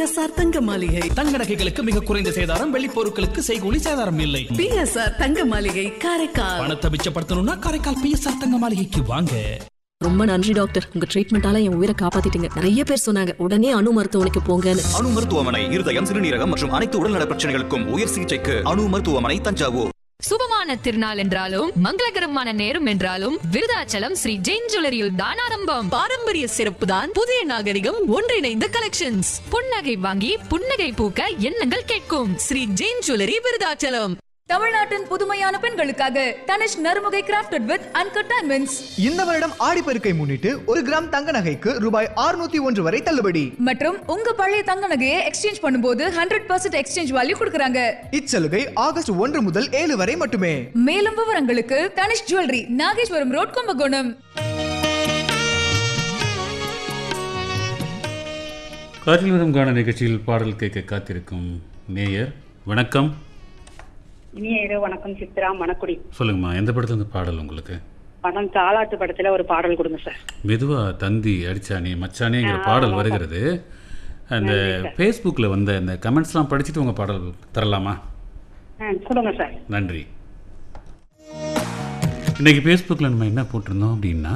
PSR தங்க மாளிகை தங்க நகைகளுக்கு மிக குறைந்த சேதாரம் வெள்ளி பொருட்களுக்கு செய்கூலி சேதாரம் இல்லை பிஎஸ்ஆர் தங்க மாளிகை காரைக்கால் பணத்தை மிச்சப்படுத்தணும்னா காரைக்கால் பிஎஸ்ஆர் தங்க மாளிகைக்கு வாங்க ரொம்ப நன்றி டாக்டர் உங்க ட்ரீட்மெண்டால என் உயிரை காப்பாத்திட்டீங்க நிறைய பேர் சொன்னாங்க உடனே அணு மருத்துவமனைக்கு போங்கன்னு அணு மருத்துவமனை இருதயம் சிறுநீரகம் மற்றும் அனைத்து உடல்நல பிரச்சனைகளுக்கும் உயர் சிகிச்சைக்கு அணு மருத்துவமனை தஞ்சாவூர் சுபமான திருநாள் என்றாலும் மங்களகரமான நேரம் என்றாலும் விருதாச்சலம் ஸ்ரீ ஜெயின் ஜுவல்லரியில் தான் ஆரம்பம் பாரம்பரிய சிறப்பு தான் புதிய நாகரிகம் ஒன்றிணைந்த கலெக்ஷன்ஸ் புன்னகை வாங்கி புன்னகை பூக்க எண்ணங்கள் கேட்கும் ஸ்ரீ ஜெயின் ஜுவல்லரி விருதாச்சலம் தமிழ்நாட்டின் புதுமையான பெண்களுக்காக Tanishq Narumugai crafted with uncut diamonds இந்த வருடம் ஆடிப்பெருக்கை முன்னிட்டு ஒரு கிராம் தங்க நகைக்கு ரூபாய் 601 ஒன்று வரை தள்ளுபடி மற்றும் உங்க பழைய தங்க நகையை எக்ஸ்சேஞ்ச் பண்ணும்போது ஹண்ட்ரட் பர்சன்ட் எக்ஸ்சேஞ்ச் வேல்யூ கொடுக்குறாங்க இச்சலுகை ஆகஸ்ட் ஒன்று முதல் ஏழு வரை மட்டுமே மேலும் விவரங்களுக்கு தனிஷ் ஜுவல்லரி நாகேஸ்வரம் ரோட் கும்பகோணம் காற்றில் வரும் காண நிகழ்ச்சியில் பாடல் கேட்க காத்திருக்கும் நேயர் வணக்கம் இனிய இரவு வணக்கம் சித்ரா மணக்குடி சொல்லுங்கம்மா எந்த படத்துல இந்த பாடல் உங்களுக்கு படம் தாலாட்டு படத்துல ஒரு பாடல் கொடுங்க சார் மெதுவா தந்தி அடிச்சானே மச்சானேங்கிற பாடல் வருகிறது அந்த ஃபேஸ்புக்கில் வந்த அந்த கமெண்ட்ஸ்லாம் படிச்சுட்டு உங்கள் பாடல் தரலாமா ஆ, கொடுங்க சார் நன்றி இன்னைக்கு ஃபேஸ்புக்கில் நம்ம என்ன போட்டிருந்தோம் அப்படின்னா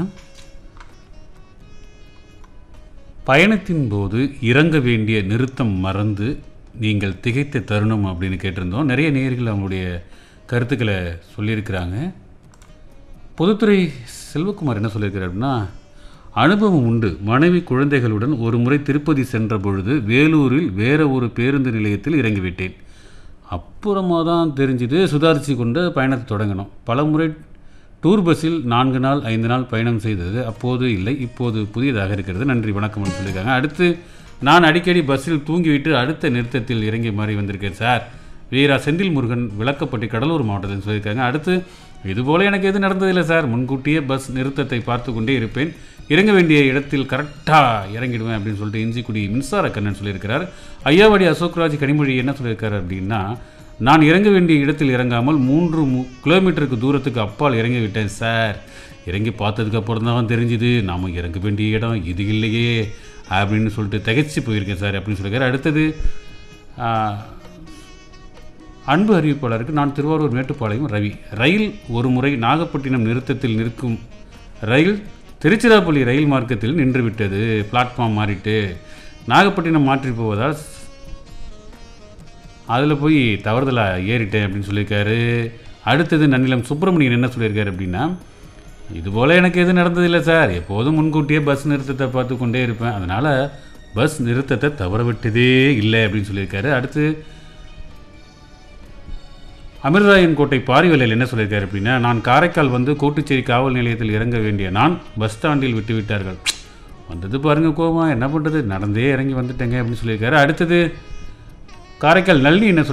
பயணத்தின் போது இறங்க வேண்டிய நிறுத்தம் மறந்து நீங்கள் திகைத்த தருணம் அப்படின்னு கேட்டிருந்தோம் நிறைய நேயர்கள் அவங்களுடைய கருத்துக்களை சொல்லியிருக்கிறாங்க பொதுத்துறை செல்வகுமார் என்ன சொல்லியிருக்கிறார் அப்படின்னா அனுபவம் உண்டு மனைவி குழந்தைகளுடன் ஒரு முறை திருப்பதி சென்ற பொழுது வேலூரில் வேற ஒரு பேருந்து நிலையத்தில் இறங்கிவிட்டேன் அப்புறமா தான் தெரிஞ்சுது சுதாரித்து கொண்டு பயணத்தை தொடங்கணும் பல முறை டூர் பஸ்ஸில் நான்கு நாள் ஐந்து நாள் பயணம் செய்தது அப்போது இல்லை இப்போது புதியதாக இருக்கிறது நன்றி வணக்கம்னு சொல்லியிருக்காங்க அடுத்து நான் அடிக்கடி பஸ்ஸில் தூங்கிவிட்டு அடுத்த நிறுத்தத்தில் இறங்கி மாறி வந்திருக்கேன் சார் வீரா செந்தில் முருகன் விளக்கப்பட்டி கடலூர் மாவட்டத்தில் சொல்லியிருக்காங்க அடுத்து இதுபோல் எனக்கு எதுவும் நடந்ததில்லை சார் முன்கூட்டியே பஸ் நிறுத்தத்தை பார்த்து கொண்டே இருப்பேன் இறங்க வேண்டிய இடத்தில் கரெக்டாக இறங்கிடுவேன் அப்படின்னு சொல்லிட்டு இஞ்சிக்குடி மின்சார கண்ணன் சொல்லியிருக்கிறார் ஐயாவடி அசோக்ராஜ் கனிமொழி என்ன சொல்லியிருக்காரு அப்படின்னா நான் இறங்க வேண்டிய இடத்தில் இறங்காமல் மூன்று மு- கிலோமீட்டருக்கு தூரத்துக்கு அப்பால் இறங்கி விட்டேன் சார் இறங்கி பார்த்ததுக்கு அப்புறம் தான் தெரிஞ்சுது நாம் இறங்க வேண்டிய இடம் இது இல்லையே அப்படின்னு சொல்லிட்டு திகைச்சு போயிருக்கேன் சார் அப்படின்னு சொல்லியிருக்காரு அடுத்தது ஆ, அன்பு அறிவிப்பாளருக்கு நான் திருவாரூர் மேட்டுப்பாளையம் ரவி ரயில் ஒரு முறை நாகப்பட்டினம் நிறுத்தத்தில் நிற்கும் ரயில் திருச்சிராப்பள்ளி ரயில் மார்க்கத்தில் நின்றுவிட்டது பிளாட்ஃபார்ம் மாறிட்டு நாகப்பட்டினம் மாற்றி போவதால் அதில் போய் தவறுதலாக ஏறிட்டேன் அப்படின்னு சொல்லியிருக்காரு அடுத்தது நன்னிலம் சுப்பிரமணியன் என்ன சொல்லியிருக்காரு அப்படின்னா இதுபோல் எனக்கு எதுவும் நடந்ததில்லை சார் எப்போதும் முன்கூட்டியே பஸ் நிறுத்தத்தை பார்த்து கொண்டே இருப்பேன் அதனால் பஸ் நிறுத்தத்தை தவற விட்டதே இல்லை அப்படின்னு சொல்லியிருக்காரு அடுத்து அமிர்தாயன் கோட்டை பாரிவலையில் என்ன சொல்லியிருக்காரு அப்படின்னா நான் காரைக்கால் வந்து கோட்டுச்சேரி காவல் நிலையத்தில் இறங்க வேண்டிய நான் பஸ் ஸ்டாண்டில் விட்டு விட்டார்கள் வந்தது பாருங்க கோவம் என்ன பண்ணுறது நடந்தே இறங்கி வந்துட்டேங்க அப்படின்னு சொல்லியிருக்காரு அடுத்தது காரைக்கால் நல்லி என்ன